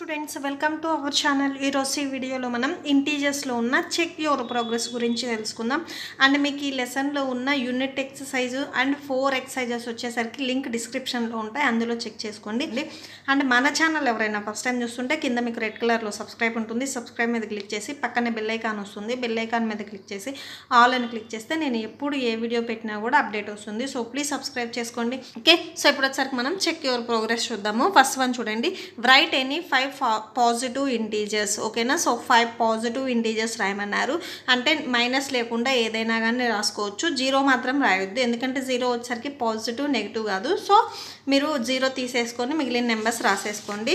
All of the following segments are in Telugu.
friends welcome to our channel ఈరోజు ఈ వీడియోలో మనం ఇంటీజర్స్లో ఉన్న చెక్ యువర్ ప్రోగ్రెస్ గురించి తెలుసుకుందాం అండ్ మీకు ఈ లెసన్లో ఉన్న unit exercise and four exercises వచ్చేసరికి లింక్ డిస్క్రిప్షన్లో ఉంటాయి అందులో చెక్ చేసుకోండి అండ్ మన ఛానల్ ఎవరైనా ఫస్ట్ టైం చూస్తుంటే కింద మీకు రెడ్ కలర్లో సబ్స్క్రైబ్ ఉంటుంది సబ్స్క్రైబ్ మీద క్లిక్ చేసి పక్కనే బెల్ ఐకాన్ వస్తుంది బెల్ ఐకాన్ మీద క్లిక్ చేసి ఆల్ అని క్లిక్ చేస్తే నేను ఎప్పుడు ఏ వీడియో పెట్టినా కూడా అప్డేట్ వస్తుంది సో ప్లీజ్ సబ్స్క్రైబ్ చేసుకోండి ఓకే సో ఇప్పుడు వచ్చరికి మనం చెక్ యువర్ ప్రోగ్రెస్ చూద్దాము ఫస్ట్ వన్ చూడండి right any five positive integers ఓకేనా సో ఫైవ్ పాజిటివ్ ఇంటీజర్స్ రాయమన్నారు అంటే మైనస్ లేకుండా ఏదైనా కానీ రాసుకోవచ్చు జీరో మాత్రం రాయొద్దు ఎందుకంటే జీరో వచ్చేసరికి పాజిటివ్ నెగిటివ్ కాదు సో మీరు జీరో తీసేసుకొని మిగిలిన నెంబర్స్ రాసేసుకోండి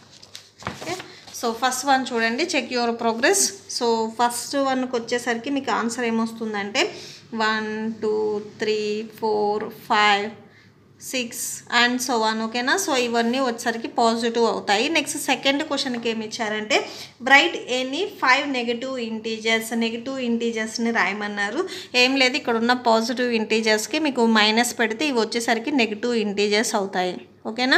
ఓకే సో ఫస్ట్ వన్ చూడండి check your progress so first వన్కి వచ్చేసరికి మీకు ఆన్సర్ ఏమొస్తుందంటే one two three four five six and so one ఓకేనా సో ఇవన్నీ వచ్చేసరికి పాజిటివ్ అవుతాయి నెక్స్ట్ సెకండ్ క్వశ్చన్కి ఏమి ఇచ్చారంటే right any five negative integers negative ఇంటీజర్స్ని రాయమన్నారు ఏం లేదు ఇక్కడ ఉన్న పాజిటివ్ ఇంటీజర్స్కి మీకు మైనస్ పెడితే ఇవి వచ్చేసరికి నెగిటివ్ ఇంటీజర్స్ అవుతాయి ఓకేనా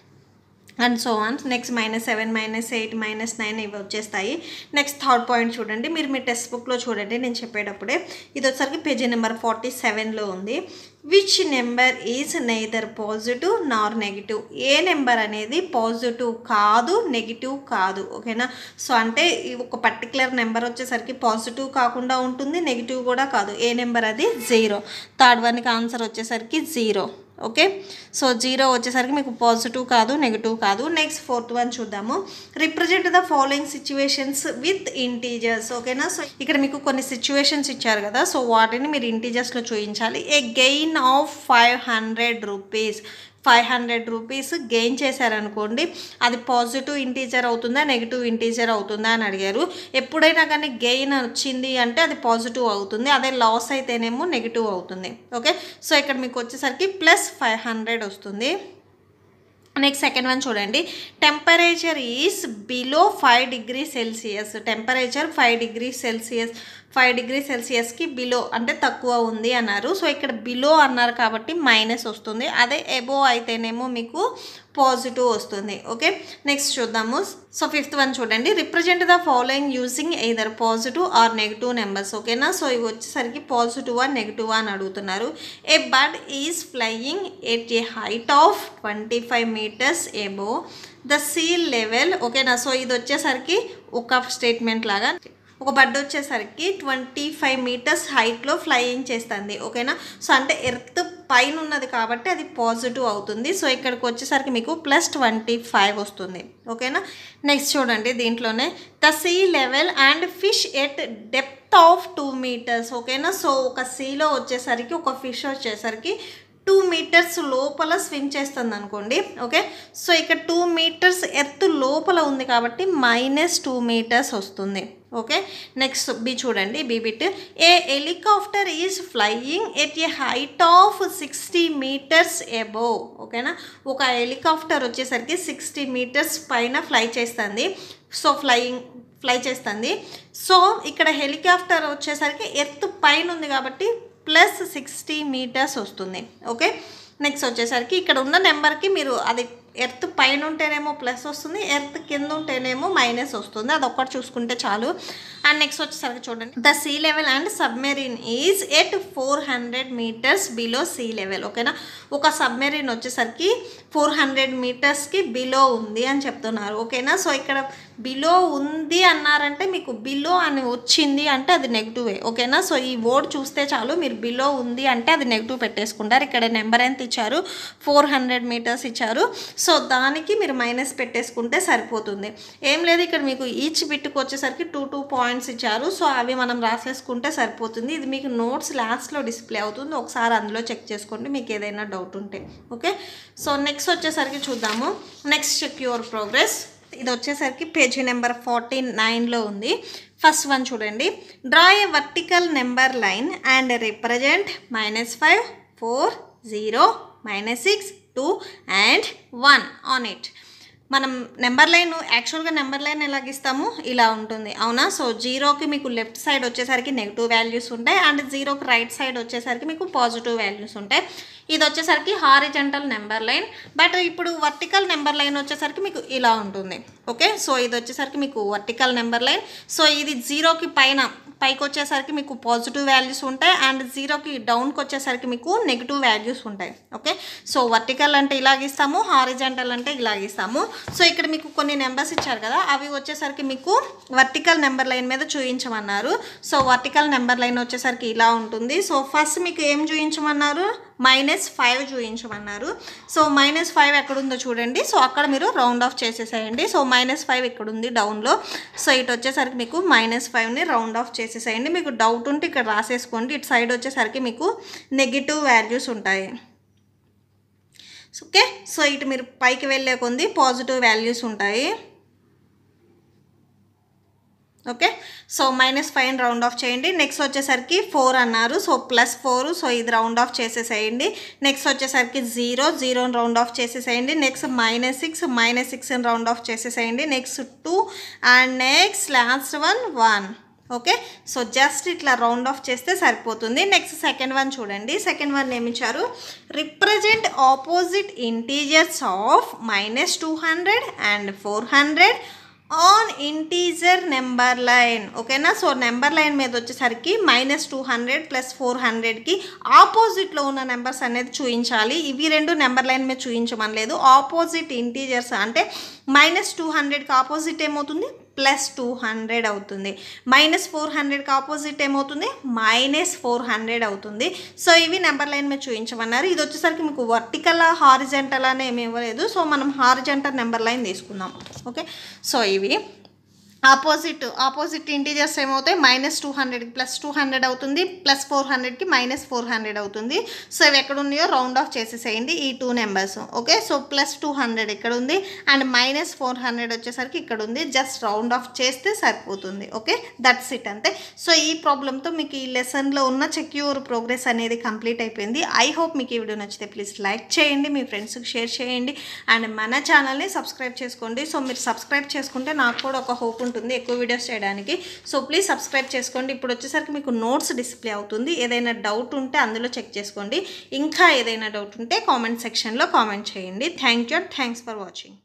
and so on next minus seven minus eight minus nine ఇవి వచ్చేస్తాయి నెక్స్ట్ థర్డ్ పాయింట్ చూడండి మీరు మీ టెక్స్ట్ బుక్లో చూడండి నేను చెప్పేటప్పుడే ఇది వచ్చరికి పేజీ నెంబర్ ఫార్టీ సెవెన్లో ఉంది which number is neither positive nor negative ఏ నెంబర్ అనేది పాజిటివ్ కాదు నెగిటివ్ కాదు ఓకేనా సో అంటే ఈ ఒక పర్టికులర్ నెంబర్ వచ్చేసరికి పాజిటివ్ కాకుండా ఉంటుంది నెగిటివ్ కూడా కాదు ఏ నెంబర్ అది జీరో థర్డ్ వన్కి ఆన్సర్ వచ్చేసరికి జీరో ఓకే సో జీరో వచ్చేసరికి మీకు పాజిటివ్ కాదు నెగిటివ్ కాదు నెక్స్ట్ ఫోర్త్ వన్ చూద్దాము represent the following situations with integers ఓకేనా సో ఇక్కడ మీకు కొన్ని సిచ్యువేషన్స్ ఇచ్చారు కదా సో వాటిని మీరు ఇంటీజర్స్లో చూపించాలి a gain of five hundred rupees five hundred rupees gain చేశారనుకోండి అది పాజిటివ్ ఇంటీజర్ అవుతుందా నెగిటివ్ ఇంటీజర్ అవుతుందా అని అడిగారు ఎప్పుడైనా కానీ గెయిన్ వచ్చింది అంటే అది పాజిటివ్ అవుతుంది అదే లాస్ అయితేనేమో నెగిటివ్ అవుతుంది ఓకే సో ఇక్కడ మీకు వచ్చేసరికి ప్లస్ ఫైవ్ హండ్రెడ్ వస్తుంది నెక్స్ట్ సెకండ్ వన్ చూడండి temperature is below five degree Celsius temperature five degree Celsius five degree సెల్సియస్కి బిలో అంటే తక్కువ ఉంది అన్నారు సో ఇక్కడ బిలో అన్నారు కాబట్టి మైనస్ వస్తుంది అదే ఎబో అయితేనేమో మీకు పాజిటివ్ వస్తుంది ఓకే నెక్స్ట్ చూద్దాము సో ఫిఫ్త్ వన్ చూడండి represent the following using either positive or negative numbers ఓకేనా సో ఇవి వచ్చేసరికి పాజిటివ్ ఆ నెగిటివ్ అని అడుగుతున్నారు a bird is flying at a height of twenty five metres above the sea level ఓకేనా సో ఇది వచ్చేసరికి ఒక స్టేట్మెంట్ లాగా ఒక బర్డ్ వచ్చేసరికి ట్వంటీ ఫైవ్ మీటర్స్ హైట్లో ఫ్లయింగ్ చేస్తుంది ఓకేనా సో అంటే ఎర్త్ పైన ఉన్నది కాబట్టి అది పాజిటివ్ అవుతుంది సో ఇక్కడికి వచ్చేసరికి మీకు ప్లస్ ట్వంటీ ఫైవ్ వస్తుంది ఓకేనా నెక్స్ట్ చూడండి దీంట్లోనే the sea level and fish at depth of two metres ఓకేనా సో ఒక సీలో వచ్చేసరికి ఒక ఫిష్ వచ్చేసరికి టూ మీటర్స్ లోపల స్విమ్ చేస్తుంది అనుకోండి ఓకే సో ఇక్కడ టూ మీటర్స్ ఎర్త్ లోపల ఉంది కాబట్టి మైనస్ టూ మీటర్స్ వస్తుంది ఓకే నెక్స్ట్ బి చూడండి B bit a helicopter is flying at a height of sixty metres above ఓకేనా ఒక హెలికాప్టర్ వచ్చేసరికి సిక్స్టీ మీటర్స్ పైన ఫ్లై చేస్తుంది సో ఫ్లయింగ్ ఫ్లై చేస్తుంది సో ఇక్కడ హెలికాప్టర్ వచ్చేసరికి ఎర్త్ పైన ఉంది కాబట్టి ప్లస్ సిక్స్టీ మీటర్స్ వస్తుంది ఓకే నెక్స్ట్ వచ్చేసరికి ఇక్కడ ఉన్న నెంబర్కి మీరు అది ఎర్త్ పైన ఉంటేనేమో ప్లస్ వస్తుంది ఎర్త్ కింద ఉంటేనేమో మైనస్ వస్తుంది అది ఒక్కటి చూసుకుంటే చాలు అండ్ నెక్స్ట్ వచ్చేసరికి చూడండి the sea level and submarine is at four hundred metres below sea level ఓకేనా ఒక సబ్మెరీన్ వచ్చేసరికి ఫోర్ హండ్రెడ్ మీటర్స్కి బిలో ఉంది అని చెప్తున్నారు ఓకేనా సో ఇక్కడ బిలో ఉంది అన్నారంటే మీకు బిలో అని వచ్చింది అంటే అది నెగిటివే ఓకేనా సో ఈ వర్డ్ చూస్తే చాలు మీరు బిలో ఉంది అంటే అది నెగిటివ్ పెట్టేసుకుంటారు ఇక్కడ నెంబర్ ఎంత ఇచ్చారు ఫోర్ హండ్రెడ్ మీటర్స్ ఇచ్చారు సో దానికి మీరు మైనస్ పెట్టేసుకుంటే సరిపోతుంది ఏం లేదు ఇక్కడ మీకు ఈచ్ బిట్కి వచ్చేసరికి టూ టూ పాయింట్స్ ఇచ్చారు సో అవి మనం రాసేసుకుంటే సరిపోతుంది ఇది మీకు నోట్స్ లాస్ట్లో డిస్ప్లే అవుతుంది ఒకసారి అందులో చెక్ చేసుకోండి మీకు ఏదైనా డౌట్ ఉంటే ఓకే సో నెక్స్ట్ వచ్చేసరికి చూద్దాము నెక్స్ట్ చెక్ యువర్ ప్రోగ్రెస్ ఇది వచ్చేసరికి పేజీ నెంబర్ ఫార్టీ నైన్లో ఉంది ఫస్ట్ వన్ చూడండి draw a vertical number line and represent minus five four zero minus six two and one on it మనం నెంబర్ లైన్ యాక్చువల్గా నెంబర్ లైన్ ఎలా గీస్తాము ఇలా ఉంటుంది అవునా సో జీరోకి మీకు లెఫ్ట్ సైడ్ వచ్చేసరికి నెగిటివ్ వాల్యూస్ ఉంటాయి అండ్ జీరోకి రైట్ సైడ్ వచ్చేసరికి మీకు పాజిటివ్ వాల్యూస్ ఉంటాయి ఇది వచ్చేసరికి హారిజెంటల్ నెంబర్ లైన్ బట్ ఇప్పుడు వర్టికల్ నెంబర్ లైన్ వచ్చేసరికి మీకు ఇలా ఉంటుంది ఓకే సో ఇది వచ్చేసరికి మీకు వర్టికల్ నెంబర్ లైన్ సో ఇది జీరోకి పైన పైకి వచ్చేసరికి మీకు పాజిటివ్ వాల్యూస్ ఉంటాయి అండ్ జీరోకి డౌన్కి వచ్చేసరికి మీకు నెగిటివ్ వాల్యూస్ ఉంటాయి ఓకే సో వర్టికల్ అంటే ఇలా గీస్తాము హారిజెంటల్ అంటే ఇలా గీస్తాము సో ఇక్కడ మీకు కొన్ని నెంబర్స్ ఇచ్చారు కదా అవి వచ్చేసరికి మీకు వర్టికల్ నెంబర్ లైన్ మీద చూపించమన్నారు సో వర్టికల్ నెంబర్ లైన్ వచ్చేసరికి ఇలా ఉంటుంది సో ఫస్ట్ మీకు ఏం చూపించమన్నారు మైనస్ ఫైవ్ చూపించమన్నారు సో మైనస్ ఫైవ్ ఎక్కడుందో చూడండి సో అక్కడ మీరు రౌండ్ ఆఫ్ చేసేసేయండి సో మైనస్ ఫైవ్ ఇక్కడ ఉంది డౌన్లో సో ఇటు వచ్చేసరికి మీకు మైనస్ ఫైవ్ని రౌండ్ ఆఫ్ చేసేసేయండి మీకు డౌట్ ఉంటే ఇక్కడ రాసేసుకోండి ఇటు సైడ్ వచ్చేసరికి మీకు నెగిటివ్ వాల్యూస్ ఉంటాయి ఓకే సో ఇటు మీరు పైకి వెళ్ళే కొంది పాజిటివ్ వాల్యూస్ ఉంటాయి okay so minus five round off చేయండి నెక్స్ట్ వచ్చేసరికి ఫోర్ అన్నారు సో ప్లస్ ఫోర్ సో ఇది రౌండ్ ఆఫ్ చేసేసేయండి నెక్స్ట్ వచ్చేసరికి జీరో జీరోని రౌండ్ ఆఫ్ చేసేసేయండి నెక్స్ట్ మైనస్ సిక్స్ మైనస్ సిక్స్ని రౌండ్ ఆఫ్ చేసేసేయండి next two and next last one one okay so just ఇట్లా రౌండ్ ఆఫ్ చేస్తే సరిపోతుంది నెక్స్ట్ సెకండ్ వన్ చూడండి సెకండ్ వన్ ఏమిచ్చారు represent opposite integers of minus two hundred and four hundred on integer number line ఓకేనా సో నెంబర్ లైన్ మీద వచ్చేసరికి minus two hundred plus four హండ్రెడ్కి ఆపోజిట్లో ఉన్న నెంబర్స్ అనేది చూపించాలి ఇవి రెండు నెంబర్ లైన్ మీద చూపించమనలేదు ఆపోజిట్ ఇంటీజర్స్ అంటే మైనస్ టూ హండ్రెడ్కి ఆపోజిట్ ఏమవుతుంది ప్లస్ టూ హండ్రెడ్ అవుతుంది మైనస్ ఫోర్ హండ్రెడ్కి ఆపోజిట్ ఏమవుతుంది మైనస్ ఫోర్ హండ్రెడ్ అవుతుంది సో ఇవి నెంబర్ లైన్ మీద చూపించమన్నారు ఇది వచ్చేసరికి మీకు వర్టికల్ హారిజెంటల్ అని ఏమి ఇవ్వలేదు సో మనం హారిజెంటల్ నెంబర్ లైన్ తీసుకుందాం ఓకే సో ఇవి ఆపోజిట్ ఆపోజిట్ ఇంటీజర్స్ ఏమవుతాయి మైనస్ టూ హండ్రెడ్కి ప్లస్ టూ హండ్రెడ్ అవుతుంది ప్లస్ ఫోర్ హండ్రెడ్కి మైనస్ ఫోర్ హండ్రెడ్ అవుతుంది సో ఇవి ఎక్కడ ఉన్నాయో రౌండ్ ఆఫ్ చేసేసేయండి ఈ two numbers okay so plus two hundred ఇక్కడ ఉంది అండ్ మైనస్ ఫోర్ హండ్రెడ్ వచ్చేసరికి ఇక్కడ ఉంది జస్ట్ రౌండ్ ఆఫ్ చేస్తే సరిపోతుంది ఓకే దట్స్ ఇట్ అంతే సో ఈ ప్రాబ్లంతో మీకు ఈ లెసన్లో ఉన్న చెక్ యువర్ ప్రోగ్రెస్ అనేది కంప్లీట్ అయిపోయింది ఐ హోప్ మీకు ఈ వీడియో నచ్చితే ప్లీజ్ లైక్ చేయండి మీ ఫ్రెండ్స్కి షేర్ చేయండి అండ్ మన ఛానల్ని సబ్స్క్రైబ్ చేసుకోండి సో మీరు సబ్స్క్రైబ్ చేసుకుంటే నాకు కూడా ఒక హోప్ ఉంటుంది ఎక్కువ వీడియోస్ చేయడానికి సో ప్లీజ్ సబ్స్క్రైబ్ చేసుకోండి ఇప్పుడు వచ్చేసరికి మీకు నోట్స్ డిస్ప్లే అవుతుంది ఏదైనా డౌట్ ఉంటే అందులో చెక్ చేసుకోండి ఇంకా ఏదైనా డౌట్ ఉంటే కామెంట్ సెక్షన్లో కామెంట్ చేయండి thank you thanks for watching